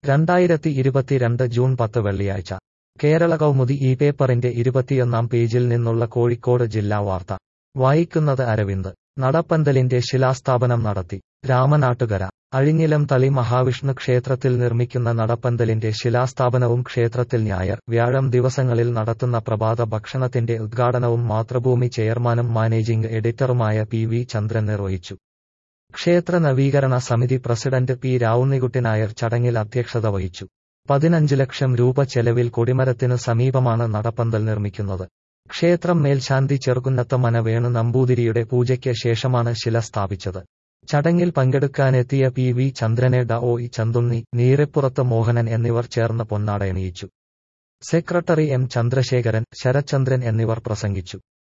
രണ്ടായിരത്തി ഇരുപത്തിരണ്ട് ജൂൺ പത്ത് വെള്ളിയാഴ്ച കേരള കൗമുദി ഈ പേപ്പറിന്റെ ഇരുപത്തിയൊന്നാം പേജിൽ നിന്നുള്ള കോഴിക്കോട് ജില്ലാ വാർത്ത വായിക്കുന്നത് അരവിന്ദ് നടപ്പന്തലിന്റെ ശിലാസ്ഥാപനം നടത്തി രാമനാട്ടുകര അഴിഞ്ഞിലം തളി മഹാവിഷ്ണു ക്ഷേത്രത്തിൽ നിർമ്മിക്കുന്ന നടപ്പന്തലിന്റെ ശിലാസ്ഥാപനവും ക്ഷേത്രത്തിൽ ഞായർ വ്യാഴം ദിവസങ്ങളിൽ നടത്തുന്ന പ്രഭാത ഭക്ഷണത്തിന്റെ ഉദ്ഘാടനവും മാതൃഭൂമി ചെയർമാനും മാനേജിംഗ് എഡിറ്ററുമായ പി വി ചന്ദ്രൻ നിർവഹിച്ചു ക്ഷേത്ര നവീകരണ സമിതി പ്രസിഡന്റ് പി രാവുണ്ണിക്കുട്ടി നായർ ചടങ്ങിൽ അധ്യക്ഷത വഹിച്ചു പതിനഞ്ച് ലക്ഷം രൂപ ചെലവിൽ കൊടിമരത്തിനു സമീപമാണ് നടപ്പന്തൽ നിർമ്മിക്കുന്നത് ക്ഷേത്രം മേൽശാന്തി ചെറുകുന്നത്ത് മന വേണു നമ്പൂതിരിയുടെ പൂജയ്ക്ക് ശേഷമാണ് ശില സ്ഥാപിച്ചത് ചടങ്ങിൽ പങ്കെടുക്കാനെത്തിയ പി വി ചന്ദ്രനെ ഡ ഒ ഇ ചന്തുണ്ണി നീരെപ്പുറത്ത് മോഹനൻ എന്നിവർ ചേർന്ന് പൊന്നാടയണിയിച്ചു സെക്രട്ടറി എം ചന്ദ്രശേഖരൻ ശരത്ചന്ദ്രൻ എന്നിവർ പ്രസംഗിച്ചു